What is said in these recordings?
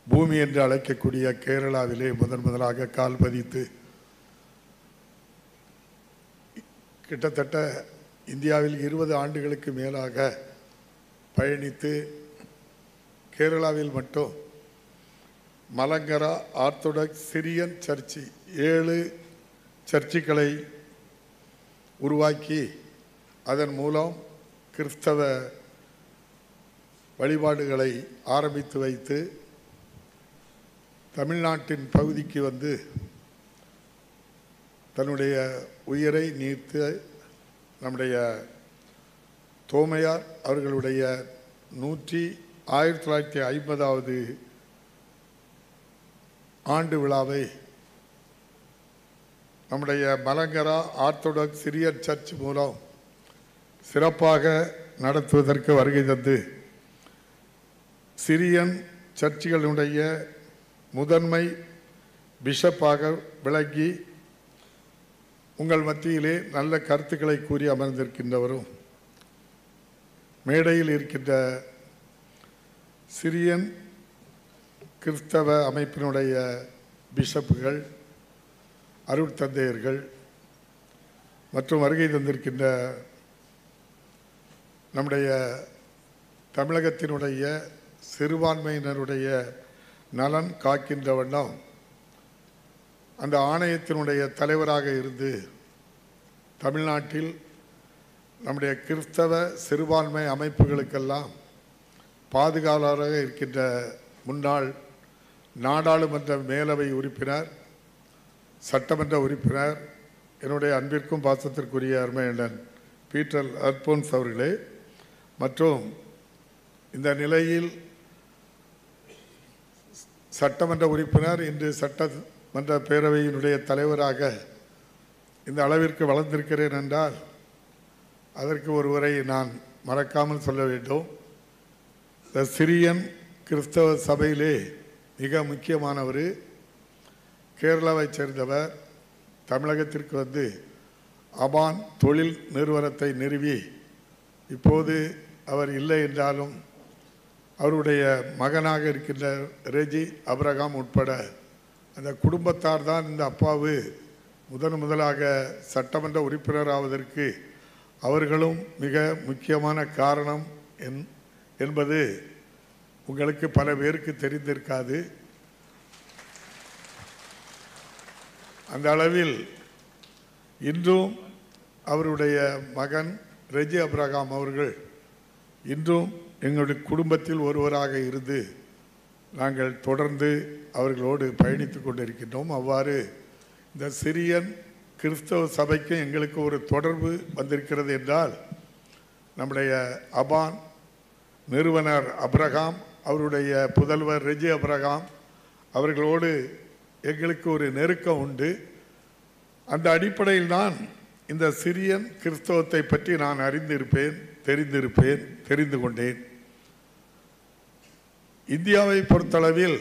பூமி என்று அழைக்கக்கூடிய கேரளாவிலே முதன் முதலாக கால் பதித்து கிட்டத்தட்ட இந்தியாவில் இருபது ஆண்டுகளுக்கு மேலாக பயணித்து கேரளாவில் மட்டும் மலங்கரா ஆர்த்தோடாக்ஸ் சிரியன் சர்ச்சி ஏழு சர்ச்சுகளை உருவாக்கி அதன் மூலம் கிறிஸ்தவ வழிபாடுகளை ஆரம்பித்து வைத்து தமிழ்நாட்டின் பகுதிக்கு வந்து தன்னுடைய உயிரை நீர்த்து நம்முடைய தோமையார் அவர்களுடைய நூற்றி ஆயிரத்தி தொள்ளாயிரத்தி ஐம்பதாவது ஆண்டு விழாவை நம்முடைய மலங்கரா ஆர்த்தோடாக்ஸ் சிரியன் சர்ச் மூலம் சிறப்பாக நடத்துவதற்கு வருகை தந்து சிரியன் சர்ச்சுகளுடைய முதன்மை பிஷப்பாக விளங்கி உங்கள் மத்தியிலே நல்ல கருத்துக்களை கூறி அமர்ந்திருக்கின்றவரும் மேடையில் இருக்கின்ற சிரியன் கிறிஸ்தவ அமைப்பினுடைய பிஷப்புகள் அருட்தந்தையர்கள் மற்றும் வருகை தந்திருக்கின்ற நம்முடைய தமிழகத்தினுடைய சிறுபான்மையினருடைய நலன் காக்கின்ற வண்ணம் அந்த ஆணையத்தினுடைய தலைவராக இருந்து தமிழ்நாட்டில் நம்முடைய கிறிஸ்தவ சிறுபான்மை அமைப்புகளுக்கெல்லாம் பாதுகாவலராக இருக்கின்ற முன்னாள் நாடாளுமன்ற மேலவை உறுப்பினர் சட்டமன்ற உறுப்பினர் என்னுடைய அன்பிற்கும் பாசத்திற்குரிய அருமையண்ணன் பீட்டர் அல்போன்ஸ் அவர்களே மற்றும் இந்த நிலையில் சட்டமன்ற உறுப்பினர் இன்று சட்டமன்ற பேரவையினுடைய தலைவராக இந்த அளவிற்கு வளர்ந்திருக்கிறேன் என்றால் அதற்கு ஒருவரை நான் மறக்காமல் சொல்ல வேண்டும் இந்த சிரியன் கிறிஸ்தவ சபையிலே மிக முக்கியமானவர் கேரளாவைச் சேர்ந்தவர் தமிழகத்திற்கு வந்து அபான் தொழில் நிறுவனத்தை நிறுவி இப்போது அவர் இல்லை என்றாலும் அவருடைய மகனாக இருக்கின்ற ரெஜி அப்ரகாம் உட்பட அந்த குடும்பத்தார் தான் இந்த அப்பாவு முதன் முதலாக சட்டமன்ற உறுப்பினர் ஆவதற்கு அவர்களும் மிக முக்கியமான காரணம் என் என்பது உங்களுக்கு பல பேருக்கு தெரிந்திருக்காது அந்த அளவில் இன்றும் அவருடைய மகன் ரெஜி அப்ரகாம் அவர்கள் இன்றும் எங்களுடைய குடும்பத்தில் ஒருவராக இருந்து நாங்கள் தொடர்ந்து அவர்களோடு பயணித்து கொண்டிருக்கின்றோம் அவ்வாறு இந்த சிரியன் கிறிஸ்தவ சபைக்கும் எங்களுக்கு ஒரு தொடர்பு வந்திருக்கிறது என்றால் நம்முடைய அபான் நிறுவனர் அப்ரகாம் அவருடைய புதல்வர் ரெஜி அப்ரகாம் அவர்களோடு எங்களுக்கு ஒரு நெருக்கம் உண்டு அந்த அடிப்படையில் தான் இந்த சிரியன் கிறிஸ்தவத்தை பற்றி நான் அறிந்திருப்பேன் தெரிந்திருப்பேன் தெரிந்து கொண்டேன் இந்தியாவை பொறுத்தளவில்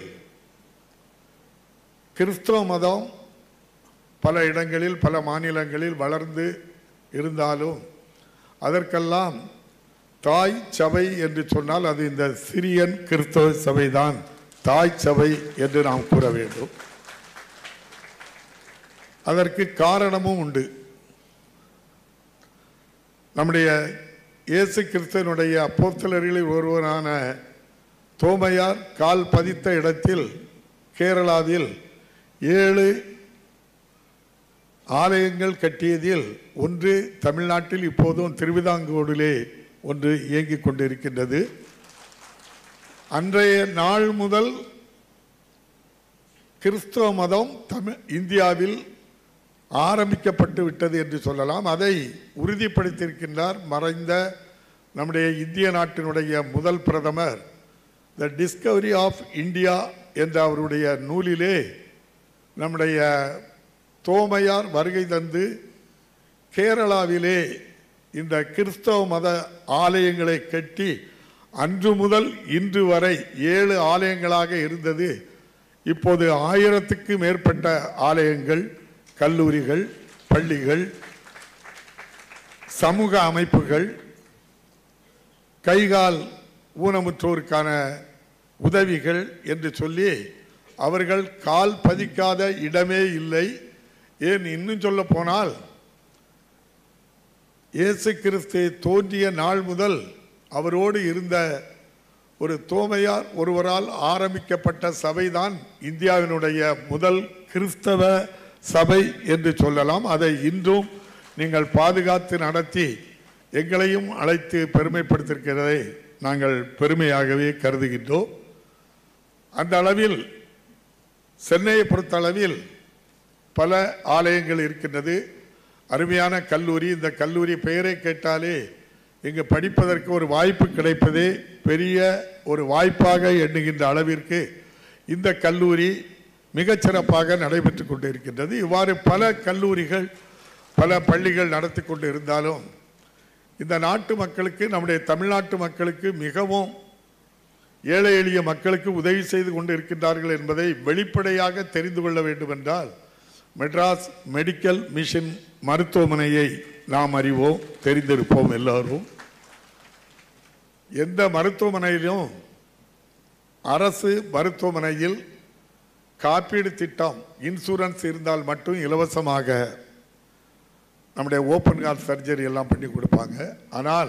கிறிஸ்தவ மதம் பல இடங்களில் பல மாநிலங்களில் வளர்ந்து இருந்தாலும் அதற்கெல்லாம் தாய் சபை என்று சொன்னால் அது இந்த சிரியன் கிறிஸ்தவ சபைதான் தாய் சபை என்று நாம் கூற வேண்டும் அதற்கு காரணமும் உண்டு நம்முடைய இயேசு கிறிஸ்தனுடைய அப்போஸ்தலர்களில் ஒருவரான தோமையார் கால் பதித்த இடத்தில் கேரளாவில் ஏழு ஆலயங்கள் கட்டியதில் ஒன்று தமிழ்நாட்டில் இப்போதும் திருவிதாங்கோடிலே ஒன்று இயங்கிக் கொண்டிருக்கின்றது அன்றைய நாள் முதல் கிறிஸ்தவ மதம் தமிழ் இந்தியாவில் ஆரம்பிக்கப்பட்டு விட்டது என்று சொல்லலாம் அதை உறுதிப்படுத்தியிருக்கின்றார் மறைந்த நம்முடைய இந்திய நாட்டினுடைய முதல் பிரதமர் த டிஸ்கவரி ஆஃப் இந்தியா என்ற அவருடைய நூலிலே நம்முடைய தோமையார் வருகை தந்து கேரளாவிலே இந்த கிறிஸ்தவ மத ஆலயங்களை கட்டி அன்று முதல் இன்று வரை ஏழு ஆலயங்களாக இருந்தது இப்போது ஆயிரத்துக்கு மேற்பட்ட ஆலயங்கள் கல்லூரிகள் பள்ளிகள் சமூக அமைப்புகள் கைகால் ஊனமுற்றோருக்கான உதவிகள் என்று சொல்லி அவர்கள் கால் பதிக்காத இடமே இல்லை ஏன் இன்னும் சொல்ல போனால் இயேசு கிறிஸ்து தோன்றிய நாள் முதல் அவரோடு இருந்த ஒரு தோமையார் ஒருவரால் ஆரம்பிக்கப்பட்ட சபைதான் இந்தியாவினுடைய முதல் கிறிஸ்தவ சபை என்று சொல்லலாம் அதை இன்றும் நீங்கள் பாதுகாத்து நடத்தி எங்களையும் அழைத்து பெருமைப்படுத்திருக்கிறதை நாங்கள் பெருமையாகவே கருதுகின்றோம் அந்த அளவில் சென்னையை பொறுத்த அளவில் பல ஆலயங்கள் இருக்கின்றது அருமையான கல்லூரி இந்த கல்லூரி பெயரை கேட்டாலே இங்கு படிப்பதற்கு ஒரு வாய்ப்பு கிடைப்பதே பெரிய ஒரு வாய்ப்பாக எண்ணுகின்ற அளவிற்கு இந்த கல்லூரி மிகச்சிறப்பாக நடைபெற்று கொண்டு இருக்கின்றது இவ்வாறு பல கல்லூரிகள் பல பள்ளிகள் நடத்தி கொண்டு இருந்தாலும் இந்த நாட்டு மக்களுக்கு நம்முடைய தமிழ்நாட்டு மக்களுக்கு மிகவும் ஏழை எளிய மக்களுக்கு உதவி செய்து கொண்டு இருக்கின்றார்கள் என்பதை வெளிப்படையாக தெரிந்து கொள்ள வேண்டும் என்றால் மெட்ராஸ் மெடிக்கல் மிஷன் மருத்துவமனையை நாம் அறிவோம் தெரிந்திருப்போம் எல்லாரும் எந்த மருத்துவமனையிலும் அரசு மருத்துவமனையில் காப்பீடு திட்டம் இன்சூரன்ஸ் இருந்தால் மட்டும் இலவசமாக நம்முடைய ஓப்பன் ஹார்ட் சர்ஜரி எல்லாம் பண்ணி கொடுப்பாங்க ஆனால்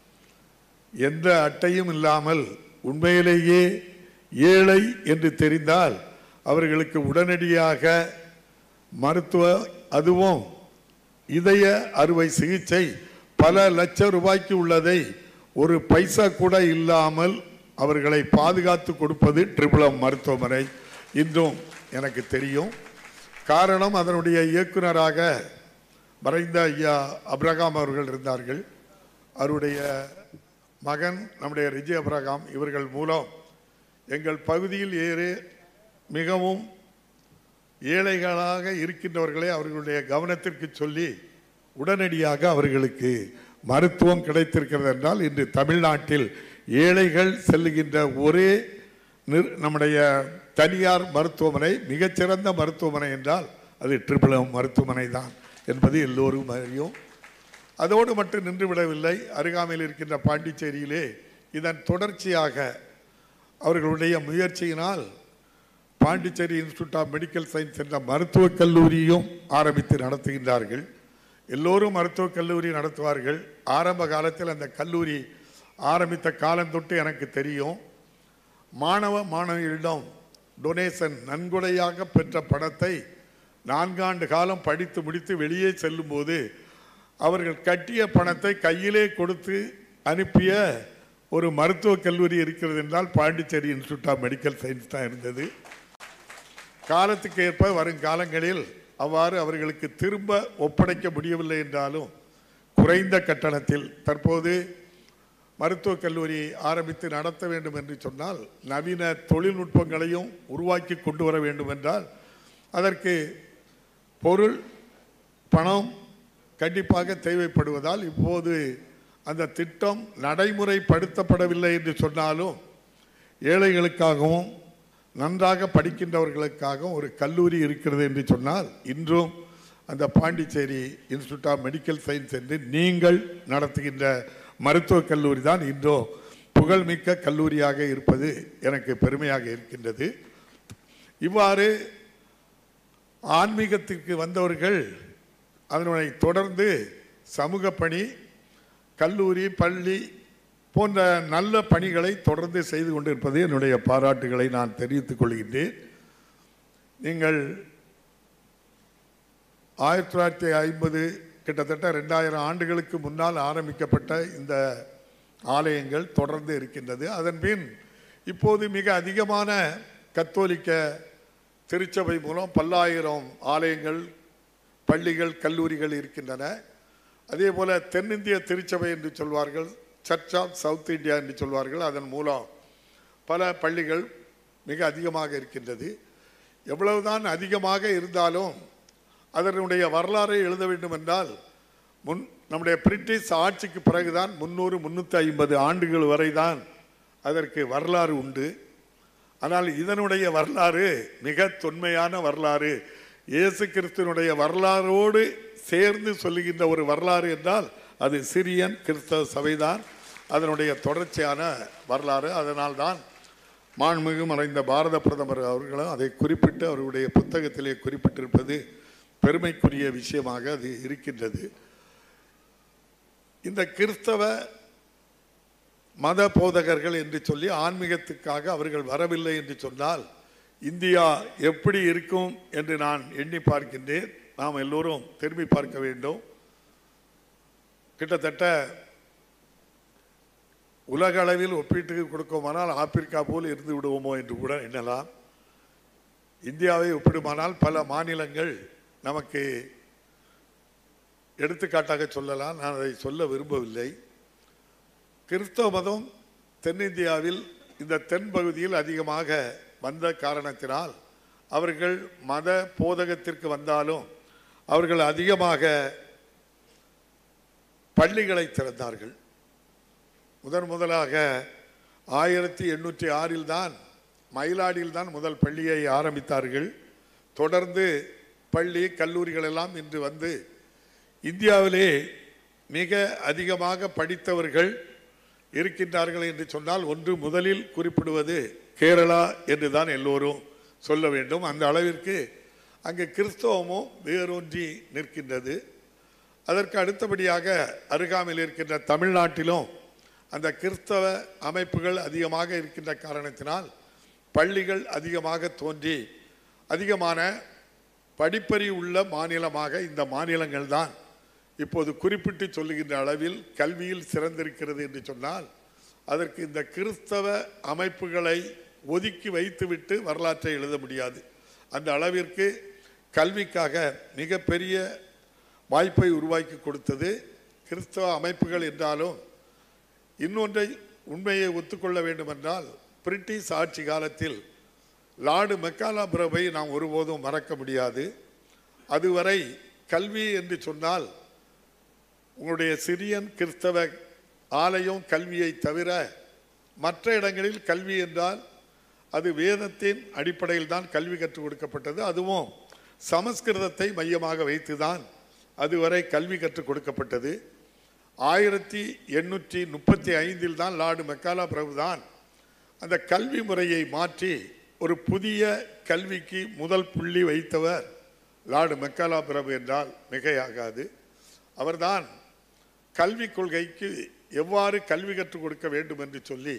எந்த அட்டையும் இல்லாமல் உண்மையிலேயே ஏழை என்று தெரிந்தால் அவர்களுக்கு உடனடியாக மருத்துவ அதுவும் இதய அறுவை சிகிச்சை பல லட்சம் ரூபாய்க்கு உள்ளதை ஒரு பைசா கூட இல்லாமல் அவர்களை பாதுகாத்து கொடுப்பது ட்ரிபுளம் மருத்துவமனை இன்றும் எனக்கு தெரியும் காரணம் அதனுடைய இயக்குனராக மறைந்த ஐயா அப்ரகாம் அவர்கள் இருந்தார்கள் அவருடைய மகன் நம்முடைய ரிஜி அப்ரகாம் இவர்கள் மூலம் எங்கள் பகுதியில் ஏறு மிகவும் ஏழைகளாக இருக்கின்றவர்களை அவர்களுடைய கவனத்திற்கு சொல்லி உடனடியாக அவர்களுக்கு மருத்துவம் கிடைத்திருக்கிறது என்றால் இன்று தமிழ்நாட்டில் ஏழைகள் செல்லுகின்ற ஒரே நிர் நம்முடைய தனியார் மருத்துவமனை மிகச்சிறந்த மருத்துவமனை என்றால் அது ட்ரிபிளம் மருத்துவமனை தான் என்பது எல்லோரும் அறியும் அதோடு மட்டும் நின்று விடவில்லை அருகாமையில் இருக்கின்ற பாண்டிச்சேரியிலே இதன் தொடர்ச்சியாக அவர்களுடைய முயற்சியினால் Pondicherry institute of medical science என்ற மருத்துவக் கல்லூரியும் ஆரம்பித்து நடத்துகின்றார்கள் எல்லோரும் மருத்துவக் கல்லூரி நடத்துவார்கள் ஆரம்ப காலத்தில் அந்த கல்லூரி ஆரம்பித்த காலம் தொட்டு எனக்கு தெரியும் மாணவ மாணவிகளிடம் டொனேஷன் நன்கொடையாக பெற்ற பணத்தை நான்காண்டு காலம் படித்து முடித்து வெளியே செல்லும்போது அவர்கள் கட்டிய பணத்தை கையிலே கொடுத்து அனுப்பிய ஒரு மருத்துவக் கல்லூரி இருக்கிறது என்றால் Pondicherry institute of medical science தான் இருந்தது காலத்துக்கு ஏற்ப வருங்காலங்களில் அவ்வாறு அவர்களுக்கு திரும்ப ஒப்படைக்க முடியவில்லை என்றாலும் குறைந்த கட்டணத்தில் தற்போது மருத்துவக் கல்லூரி ஆரம்பித்து நடத்த வேண்டும் என்று சொன்னால் நவீன தொழில்நுட்பங்களையும் உருவாக்கி கொண்டு வர வேண்டும் என்றால் அதற்கு பொருள் பணம் கண்டிப்பாக தேவைப்படுவதால் இப்போது அந்த திட்டம் நடைமுறைப்படுத்தப்படவில்லை என்று சொன்னாலும் ஏழைகளுக்காகவும் நன்றாக படிக்கின்றவர்களுக்காகவும் ஒரு கல்லூரி இருக்கிறது என்று சொன்னால் இன்றும் அந்த Pondicherry institute of medical science என்று நீங்கள் நடத்துகின்ற மருத்துவக் கல்லூரி தான் இன்றும் புகழ்மிக்க கல்லூரியாக இருப்பது எனக்கு பெருமையாக இருக்கின்றது இவ்வாறு ஆன்மீகத்திற்கு வந்தவர்கள் அதனை தொடர்ந்து சமூக பணி கல்லூரி பள்ளி போன்ற நல்ல பணிகளை தொடர்ந்து செய்து கொண்டிருப்பது என்னுடைய பாராட்டுகளை நான் தெரிவித்துக் கொள்கின்றேன் நீங்கள் ஆயிரத்தி தொள்ளாயிரத்தி ஐம்பது கிட்டத்தட்ட ரெண்டாயிரம் ஆண்டுகளுக்கு முன்னால் ஆரம்பிக்கப்பட்ட இந்த ஆலயங்கள் தொடர்ந்து இருக்கின்றது அதன் பின் இப்போது மிக அதிகமான கத்தோலிக்க திருச்சபை மூலம் பல்லாயிரம் ஆலயங்கள் பள்ளிகள் கல்லூரிகள் இருக்கின்றன அதே போல தென்னிந்திய திருச்சபை என்று சொல்வார்கள் சர்ச் ஆஃப் சவுத் இந்தியா என்று சொல்வார்கள் அதன் மூலம் பல பள்ளிகள் மிக அதிகமாக இருக்கின்றது எவ்வளவுதான் அதிகமாக இருந்தாலும் அதனுடைய வரலாறை எழுத வேண்டும் என்றால் முன் நம்முடைய பிரிட்டிஷ் ஆட்சிக்கு பிறகுதான் முந்நூறு முந்நூற்றி ஐம்பது ஆண்டுகள் வரை தான் அதற்கு வரலாறு உண்டு ஆனால் இதனுடைய வரலாறு மிக தொன்மையான வரலாறு இயேசு கிறிஸ்துவனுடைய வரலாறோடு சேர்ந்து சொல்லுகின்ற ஒரு வரலாறு என்றால் அது சிரியன் கிறிஸ்தவ சபைதான் அதனுடைய தொடர்ச்சியான வரலாறு அதனால்தான் மாண்புமிகு மறைந்த பாரத பிரதமர் அவர்களும் அதை குறிப்பிட்டு அவருடைய புத்தகத்திலே குறிப்பிட்டிருப்பது பெருமைக்குரிய விஷயமாக அது இருக்கின்றது இந்த கிறிஸ்தவ மத போதகர்கள் என்று சொல்லி ஆன்மீகத்துக்காக அவர்கள் வரவில்லை என்று சொன்னால் இந்தியா எப்படி இருக்கும் என்று நான் எண்ணி பார்க்கின்றேன் நாம் எல்லோரும் திரும்பி பார்க்க வேண்டும் கிட்டத்தட்ட உலக அளவில் ஒப்பீட்டுக்கு கொடுக்குமானால் ஆப்பிரிக்கா போல் இருந்து விடுவோமோ என்று கூட எண்ணலாம் இந்தியாவை ஒப்பிடுமானால் பல மாநிலங்கள் நமக்கு எடுத்துக்காட்டாக சொல்லலாம் நான் அதை சொல்ல விரும்பவில்லை கிறிஸ்தவ மதம் தென்னிந்தியாவில் இந்த தென் பகுதியில் அதிகமாக வந்த காரணத்தினால் அவர்கள் மத போதகத்திற்கு வந்தாலும் அவர்கள் அதிகமாக பள்ளிகளை திறந்தார்கள் முதன் முதலாக ஆயிரத்தி எண்ணூற்றி ஆறில் தான் மயிலாடியில் தான் முதல் பள்ளியை ஆரம்பித்தார்கள் தொடர்ந்து பள்ளி கல்லூரிகள் எல்லாம் இன்று வந்து இந்தியாவிலே மிக அதிகமாக படித்தவர்கள் இருக்கின்றார்கள் என்று சொன்னால் ஒன்று முதலில் குறிப்பிடுவது கேரளா என்று தான் எல்லோரும் சொல்ல வேண்டும் அந்த அளவிற்கு அங்கே கிறிஸ்தவமும் வேரூன்றி நிற்கின்றது அதற்கு அடுத்தபடியாக அருகாமையில் இருக்கின்ற தமிழ்நாட்டிலும் அந்த கிறிஸ்தவ அமைப்புகள் அதிகமாக இருக்கின்ற காரணத்தினால் பள்ளிகள் அதிகமாக தோன்றி அதிகமான படிப்பறி உள்ள மாநிலமாக இந்த மாநிலங்கள் தான் இப்போது குறிப்பிட்டு சொல்லுகின்ற அளவில் கல்வியில் சிறந்திருக்கிறது என்று சொன்னால் அதற்கு இந்த கிறிஸ்தவ அமைப்புகளை ஒதுக்கி வைத்துவிட்டு வரலாற்றை எழுத முடியாது அந்த அளவிற்கு கல்விக்காக மிகப்பெரிய வாய்ப்பை உருவாக்கி கொடுத்தது கிறிஸ்தவ அமைப்புகள் என்றாலும் இன்னொன்றை உண்மையை ஒத்துக்கொள்ள வேண்டுமென்றால் பிரிட்டிஷ் ஆட்சி காலத்தில் லார்டு மெக்காலாபுரவை நாம் ஒருபோதும் மறக்க முடியாது அதுவரை கல்வி என்று சொன்னால் உங்களுடைய சிரியன் கிறிஸ்தவ ஆலயம் கல்வியை தவிர மற்ற இடங்களில் கல்வி என்றால் அது வேதத்தின் அடிப்படையில் தான் கல்வி கற்றுக் கொடுக்கப்பட்டது அதுவும் சமஸ்கிருதத்தை மையமாக வைத்துதான் அதுவரை கல்வி கற்றுக் கொடுக்கப்பட்டது ஆயிரத்தி எண்ணூற்றி முப்பத்தி ஐந்தில் தான் லார்டு மெக்காலா பிரபு தான் அந்த கல்வி முறையை மாற்றி ஒரு புதிய கல்விக்கு முதல் புள்ளி வைத்தவர் லார்டு மெக்காலா பிரபு என்றால் மிகையாகாது அவர்தான் கல்விக் கொள்கைக்கு எவ்வாறு கல்வி கற்றுக் கொடுக்க வேண்டும் என்று சொல்லி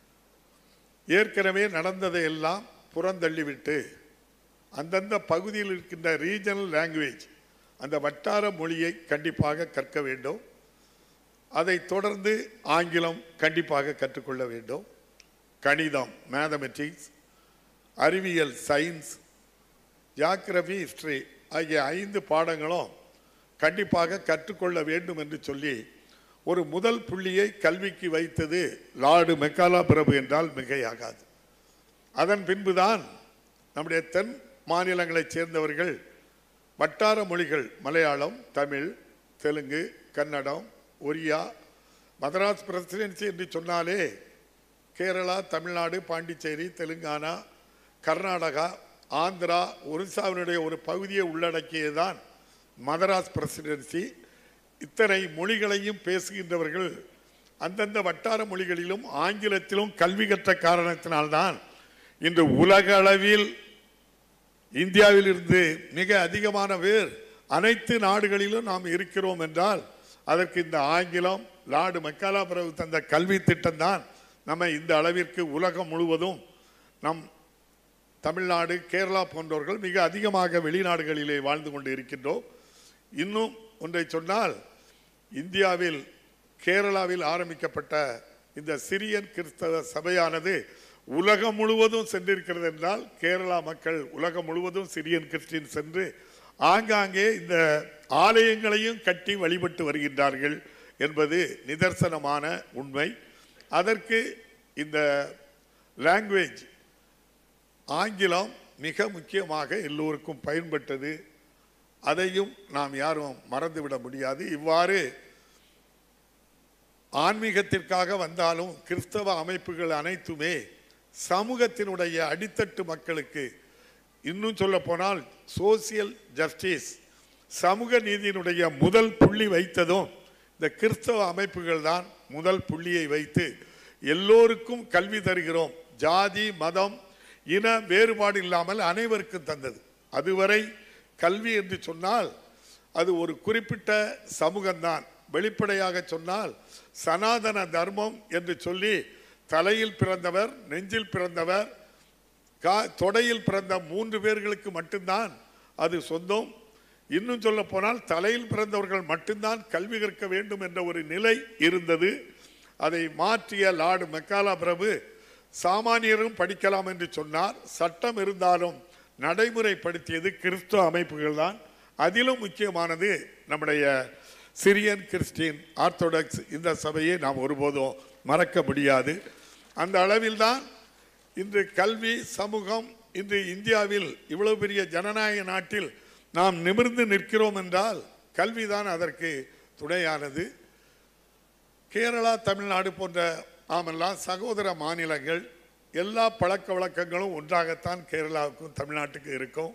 ஏற்கனவே நடந்ததை எல்லாம் புறந்தள்ளிவிட்டு அந்தந்த பகுதியில் இருக்கின்ற ரீஜனல் லாங்குவேஜ் அந்த வட்டார மொழியை கண்டிப்பாக கற்க வேண்டும் அதை தொடர்ந்து ஆங்கிலம் கண்டிப்பாக கற்றுக்கொள்ள வேண்டும் கணிதம் மேத்தமெட்டிக்ஸ் அறிவியல் சயின்ஸ் ஜாகிரபி ஹிஸ்டரி ஆகிய ஐந்து பாடங்களும் கண்டிப்பாக கற்றுக்கொள்ள வேண்டும் என்று சொல்லி ஒரு முதல் புள்ளியை கல்விக்கு வைத்தது லார்டு மெக்காலா பிரபு என்றால் மிகையாகாது அதன் பின்புதான் நம்முடைய தென் மாநிலங்களைச் சேர்ந்தவர்கள் வட்டார மொழிகள் மலையாளம் தமிழ் தெலுங்கு கன்னடம் ஒரியா மதராஸ் பிரசிடென்சி என்று சொன்னாலே கேரளா தமிழ்நாடு பாண்டிச்சேரி தெலுங்கானா கர்நாடகா ஆந்திரா ஒரிசாவினுடைய ஒரு பகுதியை உள்ளடக்கியதுதான் மதராஸ் பிரசிடென்சி இத்தனை மொழிகளையும் பேசுகின்றவர்கள் அந்தந்த வட்டார மொழிகளிலும் ஆங்கிலத்திலும் கல்வி கற்ற காரணத்தினால்தான் இன்று உலக அளவில் இந்தியாவில் இருந்து மிக அதிகமான பேர் அனைத்து நாடுகளிலும் நாம் இருக்கிறோம் என்றால் அதற்கு இந்த ஆங்கிலம் லார்டு மெக்காலா பிரபு தந்த கல்வி திட்டம் தான் நம்ம இந்த அளவிற்கு உலகம் முழுவதும் நம் தமிழ்நாடு கேரளா போன்றவர்கள் மிக அதிகமாக வெளிநாடுகளிலே வாழ்ந்து கொண்டு இருக்கின்றோம் இன்னும் ஒன்றை சொன்னால் இந்தியாவில் கேரளாவில் ஆரம்பிக்கப்பட்ட இந்த சிரியன் கிறிஸ்தவ சபையானது உலகம் முழுவதும் சென்றிருக்கிறது என்றால் கேரளா மக்கள் உலகம் முழுவதும் சிரியன் கிறிஸ்டின் சென்று ஆங்காங்கே இந்த ஆலயங்களையும் கட்டி வழிபட்டு வருகின்றார்கள் என்பது நிதர்சனமான உண்மை அதற்கு இந்த லாங்குவேஜ் ஆங்கிலம் மிக முக்கியமாக எல்லோருக்கும் பயன்பட்டது அதையும் நாம் யாரும் மறந்துவிட முடியாது இவ்வாறு ஆன்மீகத்திற்காக வந்தாலும் கிறிஸ்தவ அமைப்புகள் அனைத்துமே சமூகத்தினுடைய அடித்தட்டு மக்களுக்கு இன்னும் சொல்ல போனால் சோசியல் ஜஸ்டிஸ் சமூக நீதியினுடைய முதல் புள்ளி வைத்ததும் இந்த கிறிஸ்தவ அமைப்புகள் தான் முதல் புள்ளியை வைத்து எல்லோருக்கும் கல்வி தருகிறோம் ஜாதி மதம் இன வேறுபாடு இல்லாமல் அனைவருக்கும் தந்தது அதுவரை கல்வி என்று சொன்னால் அது ஒரு குறிப்பிட்ட சமூகம்தான் வெளிப்படையாக சொன்னால் சனாதன தர்மம் என்று சொல்லி தலையில் பிறந்தவர் நெஞ்சில் பிறந்தவர் கா தொடையில் பிறந்த மூன்று பேர்களுக்கு மட்டும்தான் அது சொந்தம் இன்னும் சொல்ல போனால் தலையில் பிறந்தவர்கள் மட்டும்தான் கல்வி கற்க வேண்டும் என்ற ஒரு நிலை இருந்தது அதை மாற்றிய லார்டு மெக்காலா பிரபு சாமானியரும் படிக்கலாம் என்று சொன்னார் சட்டம் இருந்தாலும் நடைமுறைப்படுத்தியது கிறிஸ்துவ அமைப்புகள் தான் அதிலும் முக்கியமானது நம்முடைய சிரியன் கிறிஸ்டின் ஆர்த்தோடாக்ஸ் இந்த சபையை நாம் ஒருபோதும் மறக்க முடியாது அந்த அளவில்தான் இன்று கல்வி சமூகம் இன்று இந்தியாவில் இவ்வளவு பெரிய ஜனநாயக நாட்டில் நாம் நிமிர்ந்து நிற்கிறோம் என்றால் கல்விதான் அதற்கு துணையானது கேரளா தமிழ்நாடு போன்ற நாமெல்லாம் சகோதர மாநிலங்கள் எல்லா பழக்க வழக்கங்களும் ஒன்றாகத்தான் கேரளாவுக்கும் தமிழ்நாட்டுக்கு இருக்கும்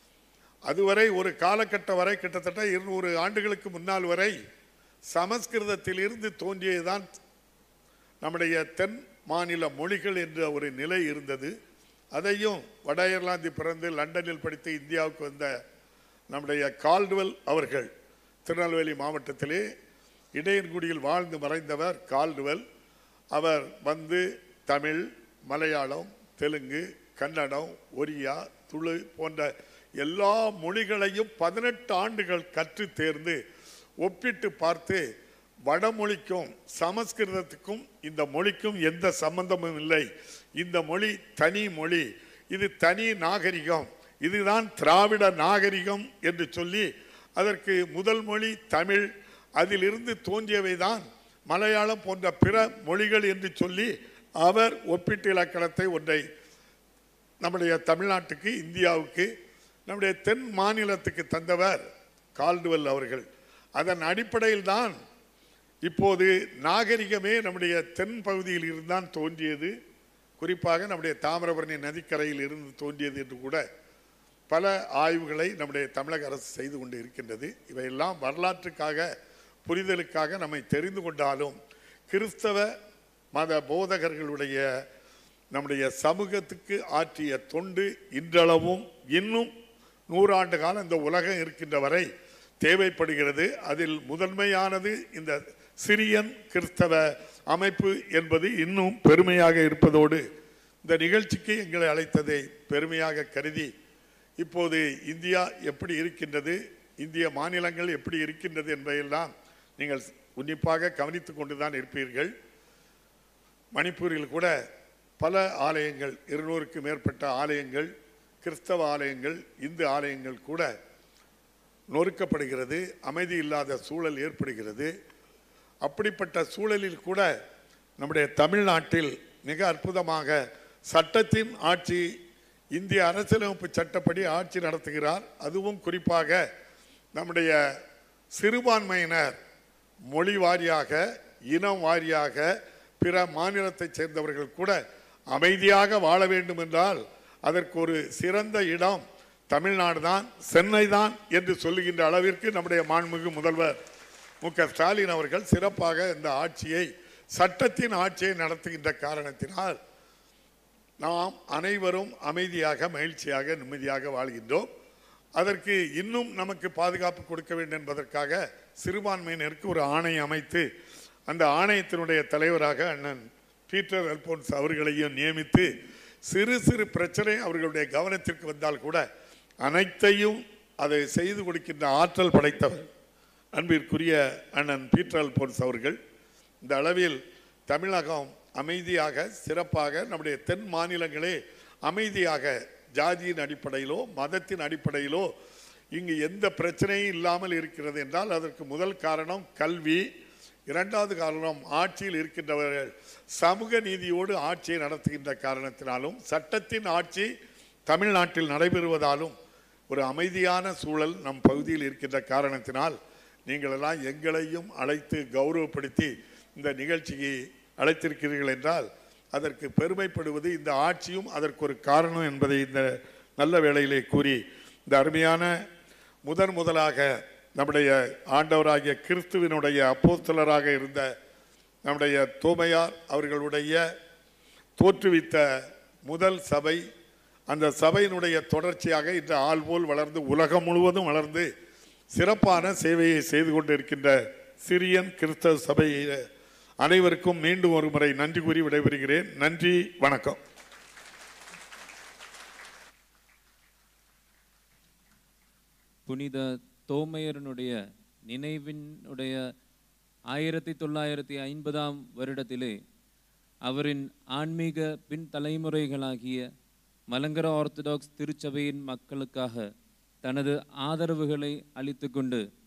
அதுவரை ஒரு காலகட்டம் வரை கிட்டத்தட்ட இருநூறு ஆண்டுகளுக்கு முன்னால் வரை சமஸ்கிருதத்தில் இருந்து தோன்றியதுதான் நம்முடைய தென் மாநில மொழிகள் என்ற ஒரு நிலை இருந்தது அதையும் வட அயர்லாந்தில் பிறந்து லண்டனில் படித்து இந்தியாவுக்கு வந்த நம்முடைய கால்டுவெல் அவர்கள் திருநெல்வேலி மாவட்டத்திலே இடையன்குடியில் வாழ்ந்து மறைந்தவர் கால்டுவெல் அவர் வந்து தமிழ் மலையாளம் தெலுங்கு கன்னடம் ஒரியா துளு போன்ற எல்லா மொழிகளையும் பதினெட்டு ஆண்டுகள் கற்று தேர்ந்து ஒப்பிட்டு பார்த்து வடமொழிக்கும் சமஸ்கிருதத்துக்கும் இந்த மொழிக்கும் எந்த சம்பந்தமும் இல்லை இந்த மொழி தனி மொழி இது தனி நாகரிகம் இதுதான் திராவிட நாகரிகம் என்று சொல்லி அதற்கு முதல் மொழி தமிழ் அதிலிருந்து தோன்றியவைதான் மலையாளம் போன்ற பிற மொழிகள் என்று சொல்லி அவர் ஒப்பீட்டு இலக்கணத்தை ஒன்றை நம்முடைய தமிழ்நாட்டுக்கு இந்தியாவுக்கு நம்முடைய தென் மாநிலத்துக்கு தந்தவர் கால்டுவெல் அவர்கள் அதன் அடிப்படையில் தான் இப்போது நாகரிகமே நம்முடைய தென் பகுதியில் இருந்தான் தோன்றியது குறிப்பாக நம்முடைய தாமிரபரணி நதிக்கரையில் இருந்து தோன்றியது என்று கூட பல ஆய்வுகளை நம்முடைய தமிழக அரசு செய்து கொண்டு இருக்கின்றது இவையெல்லாம் வரலாற்றுக்காக புரிதலுக்காக நம்மை தெரிந்து கொண்டாலும் கிறிஸ்தவ மத போதகர்களுடைய நம்முடைய சமூகத்துக்கு ஆற்றிய தொண்டு இன்றளவும் இன்னும் நூறாண்டு காலம் இந்த உலகம் இருக்கின்ற வரை தேவைப்படுகிறது அதில் முதன்மையானது இந்த சிரியன் கிறிஸ்தவ அமைப்பு என்பது இன்னும் பெருமையாக இருப்பதோடு இந்த நிகழ்ச்சிக்கு எங்களை அழைத்ததை பெருமையாக கருதி இப்போது இந்தியா எப்படி இருக்கின்றது இந்திய மாநிலங்கள் எப்படி இருக்கின்றது என்பதையெல்லாம் நீங்கள் உன்னிப்பாக கவனித்துக் கொண்டுதான் இருப்பீர்கள் மணிப்பூரில் கூட பல ஆலயங்கள் இருநூறுக்கு மேற்பட்ட ஆலயங்கள் கிறிஸ்தவ ஆலயங்கள் இந்து ஆலயங்கள் கூட நொறுக்கப்படுகிறது அமைதி இல்லாத சூழல் ஏற்படுகிறது அப்படிப்பட்ட சூழலில் கூட நம்முடைய தமிழ்நாட்டில் மிக அற்புதமாக சட்டத்தின் ஆட்சி இந்திய அரசியலமைப்பு சட்டப்படி ஆட்சி நடத்துகிறார் அதுவும் குறிப்பாக நம்முடைய சிறுபான்மையினர் மொழி வாரியாக இனம் வாரியாக பிற மாநிலத்தைச் சேர்ந்தவர்கள் கூட அமைதியாக வாழ வேண்டும் என்றால் அதற்கு ஒரு சிறந்த இடம் தமிழ்நாடு தான் சென்னை தான் என்று சொல்லுகின்ற அளவிற்கு நம்முடைய மாண்புமிகு முதல்வர் மு க ஸ்டாலின் அவர்கள் சிறப்பாக இந்த ஆட்சியை சட்டத்தின் ஆட்சியை நடத்துகின்ற காரணத்தினால் நாம் அனைவரும் அமைதியாக மகிழ்ச்சியாக நிம்மதியாக வாழ்கின்றோம் அதற்கு இன்னும் நமக்கு பாதுகாப்பு கொடுக்க வேண்டும் என்பதற்காக சிறுபான்மையினருக்கு ஒரு ஆணையம் அமைத்து அந்த ஆணையத்தினுடைய தலைவராக அண்ணன் பீட்டர் அல்போன்ஸ் அவர்களையும் நியமித்து சிறு சிறு பிரச்சனை அவர்களுடைய கவனத்திற்கு வந்தால் கூட அனைத்தையும் அதை செய்து கொடுக்கின்ற ஆற்றல் படைத்தவர் அன்பிற்குரிய அண்ணன் பீட்டர் அல்போன்ஸ் அவர்கள் இந்த அளவில் தமிழகம் அமைதியாக சிறப்பாக நம்முடைய தென் மாநிலங்களே அமைதியாக ஜாதியின் அடிப்படையிலோ மதத்தின் அடிப்படையிலோ இங்கு எந்த பிரச்சனையும் இல்லாமல் இருக்கிறது என்றால் அதற்கு முதல் காரணம் கல்வி இரண்டாவது காரணம் ஆட்சியில் இருக்கின்றவர்கள் சமூக நீதியோடு ஆட்சியை நடத்துகின்ற காரணத்தினாலும் சட்டத்தின் ஆட்சி தமிழ்நாட்டில் நடைபெறுவதாலும் ஒரு அமைதியான சூழல் நம் பகுதியில் இருக்கின்ற காரணத்தினால் நீங்கள் எல்லாம் எங்களையும் அழைத்து கௌரவப்படுத்தி இந்த நிகழ்ச்சிக்கு அழைத்திருக்கிறீர்கள் என்றால் அதற்கு பெருமைப்படுவது இந்த ஆட்சியும் அதற்கு ஒரு காரணம் என்பதை இந்த நல்ல வேளையிலே கூறி இந்த அருமையான முதன் முதலாக நம்முடைய ஆண்டவராகிய கிறிஸ்துவினுடைய அப்போஸ்தலராக இருந்த நம்முடைய தோமையார் அவர்களுடைய தோற்றுவித்த முதல் சபை அந்த சபையினுடைய தொடர்ச்சியாக இன்று ஆள் போல் வளர்ந்து உலகம் முழுவதும் வளர்ந்து சிறப்பான சேவையை செய்து கொண்டிருக்கின்ற சிரியன் கிறிஸ்தவ சபை அனைவருக்கும் மீண்டும் ஒரு முறை நன்றி கூறி விடைபெறுகிறேன் நன்றி வணக்கம் புனித தோமையரனுடைய நினைவினுடைய ஆயிரத்தி தொள்ளாயிரத்தி ஐம்பதாம் வருடத்திலே அவரின் ஆன்மீக பின் தலைமுறைகளாகிய மலங்கர ஆர்த்தடாக்ஸ் திருச்சபையின் மக்களுக்காக தனது ஆதரவுகளை அளித்துக்கொண்டு